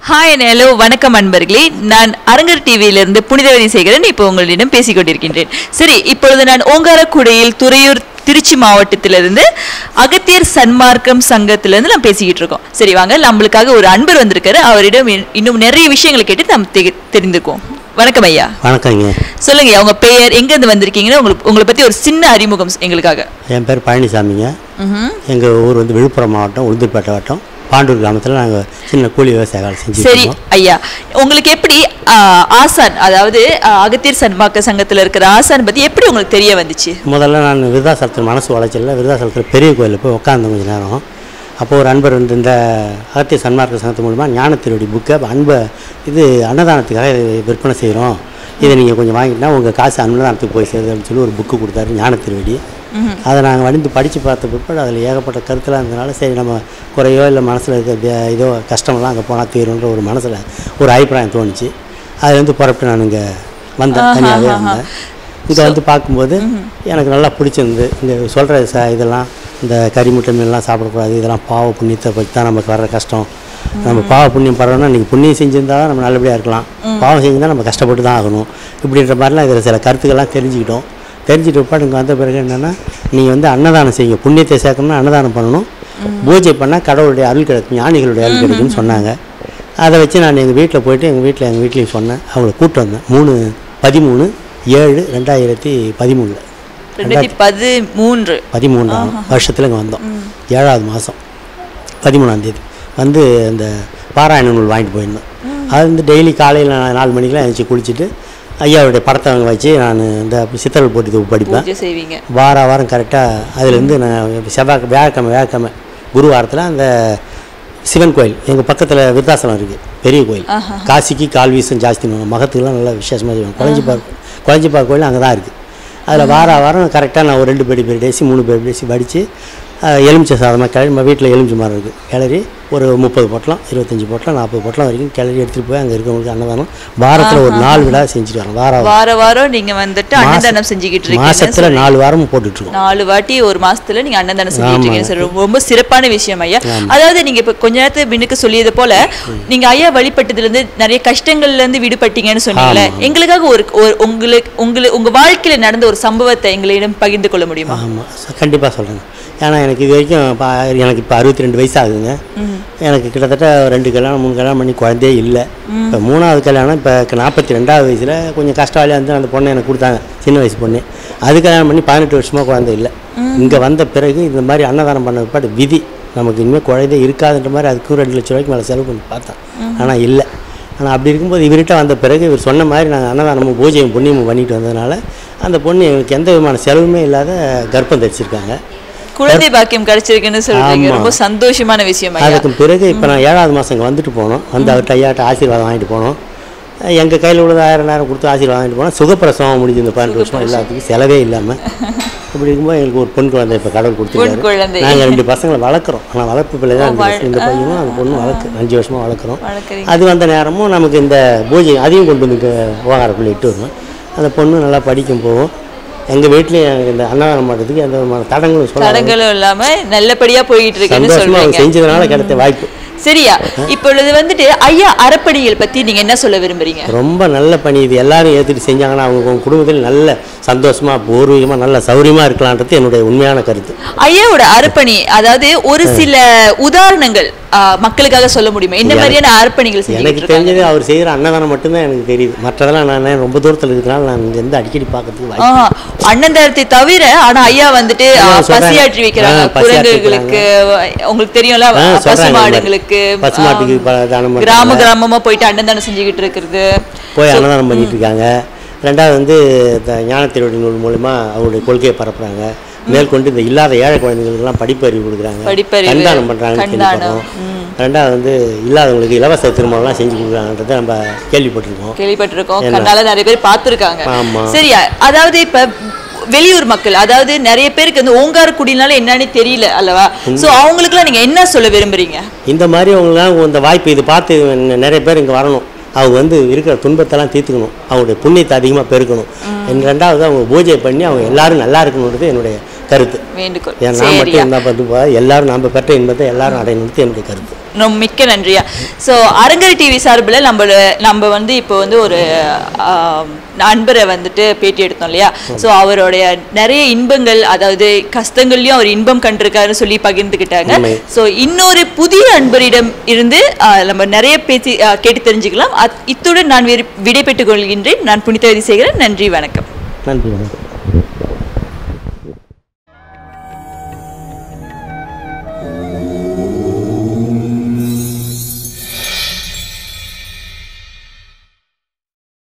Hi and hello வணக்கம் அன்பர்களே நான் அரங்கர் டிவியிலிருந்து புனிதவதி சேகரன் இப்போ உங்களிடம் பேசிக் கொண்டிருக்கின்றேன் சரி இப்பொழுது நான் ஓங்காரக்குடியில் துறையூர் திருச்சி மாவட்டத்திலிருந்து அகத்தியர் சன்மார்க்கம் சங்கத்திலிருந்து நான் பேசிக்கிட்டு இருக்கோம் சரி வாங்க நம்மளுக்காக ஒரு அன்பர் வந்திருக்காரு அவரிடம் இன்- இன்னும் நிறைய விஷயங்களை கேட்டு நாம் தெ- தெரிந்துக்குவோம் வணக்கம் ஐயா வணக்கங்க சொல்லுங்க ஐயா, உங்க பெயர் எங்கேருந்து வந்திருக்கீங்கன்னு உங்களுக்கு உங்களை பத்தி ஒரு சின்ன அறிமுகம் எங்களுக்காக என் பேர் பழனிசாமிங்க ம்ஹும். எங்கள் ஊர் வந்து விழுப்புரம் மாவட்டம் உளுந்தூர்பேட்டை வட்டம் பாண்டூர் கிராமத்தில் நாங்கள் சின்ன கூலி விவசாய வேலை செஞ்சுட்டு சரி இருக்கோம் ஐயா உங்களுக்கு எப்படி ஆ, ஆசான் அதாவது ஆ, அகத்தியர் சன்மார்க்க சங்கத்துல இருக்கிற ஆசான் பத்தி எப்படி உங்களுக்கு தெரிய வந்துச்சு முதல்ல நான் விருதாசலத்தில் மனசு உழைச்சல விருதாசலத்தில் பெரிய கோயிலில் போய் உட்காந்தேன் கொஞ்ச நேரம் அப்போ ஒரு அன்பர் வந்து இந்த அகத்திய சன்மார்க்க சங்கத்து மூலமா ஞானத்தினுடைய புக்கை அன்பை இது அன்னதானத்துக்காக இது விற்பனை செய்கிறோம் இதை நீங்கள் கொஞ்சம் வாங்கிட்டா உங்கள் காசு அன்னதானத்துக்கு போய் சேருது அப்படின்னு சொல்லி ஒரு புக்கு கொடுத்தாரு ஞானத்திருவடி அதை நாங்கள் வடிந்து படித்து பார்த்த பிற்பாடு அதில் ஏகப்பட்ட கருத்துலாம் இருந்தனால சரி நம்ம குறையோ இல்லை மனசில் இருக்க தே- இதோ கஷ்டமெல்லாம் அங்கே போனால் தீரும்ன்ற ஒரு மனசில் ஒரு அபிப்பிராயம் தோணுச்சு அதுலேருந்து புறப்பட்டு நான் இங்கே வந்தேன் தனியாகவே வந்தேன் இங்கே வந்து பார்க்கும்போது எனக்கு நல்லா பிடிச்சிருந்து இங்கே சொல்கிற ச இதெல்லாம் இந்த கறி முட்டை மீன்லாம் சாப்பிடக்கூடாது இதெல்லாம் பாவ புண்ணியத்தை பற்றி தான் நமக்கு வர்ற கஷ்டம் நம்ம பாவ புண்ணியம் படுறோம்னா நீங்கள் புண்ணியம் செஞ்சிருந்தா தான் நம்ம நல்லபடியாக இருக்கலாம் பாவம் செஞ்சிருந்தா நம்ம கஷ்டப்பட்டு தான் ஆகணும் இப்படின்ற மாதிரிலாம் இதில் சில கருத்துக்கள்லாம் தெரிஞ்சுக்கிட்டோம் தெரிஞ்சுட்டு பிற்பாடு இங்கே வந்த பிறகு என்னென்னா நீங்கள் வந்து அன்னதானம் செய்யுங்க புண்ணியத்தை சேர்க்கணும்னா அன்னதானம் பண்ணணும் பூஜை பண்ணால் கடவுளுடைய அருள் கிடைக்கும் ஞானிகளுடைய அருள் கிடைக்கும்னு சொன்னாங்க அதை வச்சு நான் எங்கள் வீட்டில் போயிட்டு எங்கள் வீட்டில் எங்கள் வீட்லேயும் சொன்னேன் அவங்கள கூப்பிட்டு வந்தேன் மூணு பதிமூணு ஏழு ரெண்டாயிரத்தி பதிமூணில் ரெண்டாயிரத்தி பதிமூன்று பதிமூன்றாம் வருஷத்தில் இங்கே வந்தோம் ஏழாவது மாதம் பதிமூணாம் தேதி வந்து இந்த பாராயண நூல் வாங்கிட்டு போயிருந்தோம் அது வந்து டெய்லி காலையில் நாலு மணிக்கெலாம் எழுந்துச்சி குளிச்சுட்டு ஐயாவுடைய படத்தை அங்கே வச்சு நான் இந்த சித்தல் போட்டி தொகுப்பு படிப்பேன் பூஜை செய்வீங்க வார வாரம் கரெக்டாக அதுலேருந்து நான் செவ்வாய் வியாழக்கிழமை வியாழக்கிழமை குருவாரத்தில் அந்த சிவன் கோயில் எங்கள் பக்கத்தில் விருத்தாசலம் இருக்குது பெரிய கோயில் காசிக்கு கால் வீசம் ஜாஸ்தி மகத்துக்குலாம் நல்லா விசேஷமாக செய்வாங்க குழஞ்சிப்பார் குழஞ்சிப்பார் கோயில் அங்கே தான் இருக்குது அதில் வார வாரம் கரெக்டாக நான் ஒரு ரெண்டு பேடி பேர் டேசி மூணு பேர் டேசி படித்து எலுமிச்சை சாதமாக கிளறி நம்ம வீட்டில் எலுமிச்சை மரம் இருக்குது கிளறி ஒரு முப்பது பொட்டலம் இருபத்தஞ்சி பொட்டலம் நாற்பது பொட்டலம் வரைக்கும் கிளறி எடுத்துகிட்டு போய் அங்கே இருக்கவங்களுக்கு அன்னதானம் வாரத்தில் ஒரு நாலு விழா செஞ்சுட்டு வரோம் வாரம் வார வாரம் நீங்க வந்துட்டு அன்னதானம் செஞ்சுக்கிட்டு இருக்கீங்க மாசத்துல நாலு வாரமும் போட்டுட்ருக்கோம் நாலு வாட்டி ஒரு மாசத்துல நீங்க அன்னதானம் செஞ்சுட்டு இருக்கீங்க சார் ரொம்ப ரொம்ப சிறப்பான விஷயம் ஐயா அதாவது நீங்க இப்ப கொஞ்ச நேரத்துக்கு முன்னுக்கு சொல்லியது போல நீங்க ஐயா வழிபட்டதுல இருந்து நிறைய கஷ்டங்கள்ல இருந்து விடுபட்டீங்கன்னு சொன்னீங்கல்ல எங்களுக்காக ஒரு ஒரு உங்களுக்கு உங்களுக்கு உங்க வாழ்க்கையில நடந்த ஒரு சம்பவத்தை எங்களிடம் பகிர்ந்து கொள்ள முடியுமா ஆமாம் கண்டிப்பாக சொல்கிறேன் ஏன்னா எனக்கு இது வரைக்கும் இப்போ எனக்கு இப்போ அறுபத்தி ரெண்டு வயசு ஆகுதுங்க எனக்கு கிட்டத்தட்ட ரெண்டு கல்யாணம் மூணு கல்யாணம் பண்ணி குழந்தையே இல்லை இப்போ மூணாவது கல்யாணம் இப்போ நாற்பத்தி ரெண்டாவது வயசில் கொஞ்சம் கஷ்டவாளியாக இருந்து அந்த பொண்ணை எனக்கு கொடுத்தாங்க சின்ன வயசு பொண்ணு அது கல்யாணம் பண்ணி பதினெட்டு வருஷமாக குழந்தை இல்லை இங்கே வந்த பிறகு இந்த மாதிரி அன்னதானம் பண்ண பிற்பாடு விதி நமக்கு இனிமேல் குழந்தை இருக்காதுன்ற மாதிரி அதுக்கும் ரெண்டு லட்ச ரூபாய்க்கு மேலே செலவு பண்ணி பார்த்தேன் ஆனால் இல்லை ஆனால் அப்படி இருக்கும்போது இவர்கிட்ட வந்த பிறகு இவர் சொன்ன மாதிரி நாங்கள் அன்னதானமும் பூஜையும் புண்ணியமும் பண்ணிட்டு வந்ததுனால அந்த பொண்ணு எங்களுக்கு எந்த விதமான செலவுமே இல்லாத கர்ப்பம் தரிச்சிருக்காங்க குழந்தை பாக்கியம் கிடைச்சிருக்குன்னு சொல்றீங்க ஆமா. ரொம்ப சந்தோஷமான விஷயம் ஐயா அதுக்கு பிறகு இப்போ நான் ஏழாவது மாதம் இங்கே வந்துட்டு போனோம் வந்து அவர்கிட்ட ஐயாட்ட ஆசீர்வாதம் வாங்கிட்டு போனோம் எங்கள் கையில் உள்ளது ஆயிரம் நேரம் கொடுத்து ஆசீர்வாதம் வாங்கிட்டு போனோம் சுகப்பிரசவம் முடிஞ்சு இந்த பன்னெண்டு வருஷம் எல்லாத்துக்கும் செலவே இல்லாமல் இப்படி இருக்கும்போது எங்களுக்கு ஒரு பொன் குழந்தை இப்போ கடவுள் பொன் கொடுத்துருக்காரு குழந்தை நாங்கள் ரெண்டு பசங்களை வளர்க்குறோம் ஆனால் வளர்ப்பு பிள்ளை தான் இந்த- இந்த பையனும் அந்த பொண்ணும் வளர்க்கு அஞ்சு வருஷமாக வளர்க்குறோம் வளர்க்குறீங்க அது வந்த நேரமும் நமக்கு இந்த பூஜை அதையும் கொண்டு வந்து விவகாரக்குள்ளே இட்டு வருவோம் அந்த பொண்ணு நல்லா படிக்கும் போகும் எங்கள் வீட்லேயும் எனக்கு இந்த அன்னதானம் பண்ணுறதுக்கு எந்த விதமான தடங்களும் சொல்ல தடங்களும் இல்லாம நல்லபடியா போயிட்டு இருக்குன்னு சந்தோஷமாக அவங்க சொல்றீங்க செஞ்சதுனால கிடைத்த வாய்ப்பு சரியா இப்பொழுது வந்துட்டு ஐயா அறப்பணிகள் பத்தி நீங்க என்ன சொல்ல விரும்புறீங்க ரொம்ப நல்ல பணி இது எல்லாரும் ஏற்றுட்டு செஞ்சாங்கன்னா அவங்க உங்க குடும்பத்தில் நல்ல சந்தோஷமாக பூர்வீகமாக நல்ல சௌரியமாக இருக்கலான்றது என்னுடைய உண்மையான கருத்து ஐயாவோட அர்ப்பணி அதாவது ஒரு சில உதாரணங்கள் ஆ, மக்களுக்காக சொல்ல முடியுமா என்ன மாதிரியான அர்ப்பணிகள் எனக்கு செஞ்சுட்டு இருக்காங்க தெரிஞ்சது அவர் செய்கிற அன்னதானம் மட்டும்தான் எனக்கு தெரியுது மற்றதெல்லாம் நான் ரொம்ப தூரத்தில் இருக்கிறனால நான் இங்கே இருந்து அடிக்கடி பார்க்கறதுக்கு வாய்ப்பு ஆ, அன்னதானத்தை தவிர ஆனா ஐயா வந்துட்டு ஆ, ஐயா சொல்றாங்க. பசியாற்றி வைக்கிறாங்க ஆ, பசியாற்றி குரங்குகளுக்கு உங்களுக்கு தெரியும்ல ஆ, சொல்றாங்க பசு இந்த மாதிரி. மாடுங்களுக்கு பசுமாட்டுக்கு ஆ, ப- தானம் பண்றாங்க. கிராம கிராமமா போயிட்டு அன்னதானம் செஞ்சுக்கிட்டு இருக்கிறது போய் அன்னதானம் பண்ணிட்டு இருக்காங்க ரெண்டாவது வந்து இந்த ஞானத்திருவடி நூல் மூலமா அவருடைய கொள்கையை பரப்புறாங்க மேற்கொண்டு இந்த இல்லாத ஏழை குழந்தைங்களுக்கெல்லாம் படிப்பறிவு கொடுக்குறாங்க படிப்பறிவு, கண்தானம் பண்ணுறாங்கன்னு கண்தானம், கேள்விப்படுறோம் ரெண்டாவது வந்து இல்லாதவங்களுக்கு இலவச திருமணம்லாம் செஞ்சு கொடுக்குறாங்கன்றதை நம்ம கேள்விப்பட்டிருக்கோம் கேள்விப்பட்டிருக்கோம் என்ன? கண்ணால நிறைய பேர் பார்த்திருக்காங்க ஆமா. சரியா அதாவது இப்ப வெளியூர் மக்கள் அதாவது நிறைய பேருக்கு வந்து ஓங்கார குடினால என்னன்னு தெரியல அல்லவா சோ அவங்களுக்குலாம் நீங்க என்ன சொல்ல விரும்புறீங்க இந்த மாதிரி அவங்களாம் இந்த வாய்ப்பு இது பார்த்து ந- நிறைய பேர் இங்கே வரணும் அவங்க வந்து இருக்கிற துன்பத்தெல்லாம் தீர்த்துக்கணும் அவங்களுடைய புண்ணியத்தை அதிகமாக பெருக்கணும் என் ரெண்டாவது அவங்க பூஜை பண்ணி அவங்க எல்லாரும் நல்லா இருக்கணுன்றது என்னுடைய கருத்து வேண்டுகோள் ஏன் நான் மட்டும் சரியா இருந்தால் பார்த்து போகாது எல்லாரும் நம்ம பெற்ற இன்பத்தை எல்லாரும் அடையணும்னு என்னுடைய கருத்து ரொம்ப மிக்க நன்றியா ஸோ அரங்கர் டிவி சார்பில் நம்ம நம்ம வந்து இப்போ வந்து ஒரு ஆம், நண்பரை வந்துட்டு பேட்டி எடுத்தோம் இல்லையா ஸோ அவருடைய நிறைய இன்பங்கள் அதாவது கஷ்டங்கள்லையும் அவர் இன்பம் கண்டிருக்காருன்னு சொல்லி பகிர்ந்துக்கிட்டாங்க உண்மை. ஸோ இன்னொரு புதிய அன்பரிடம் இருந்து ஆ, நம்ம நிறைய பேசி ஆ, கேட்டு தெரிஞ்சுக்கலாம் அத்- இத்துடன் நான் விடை- விடைபெற்றுக் கொள்கின்றேன் நான் புனிதவதி செய்கிறேன் நன்றி வணக்கம் நன்றி வணக்கம்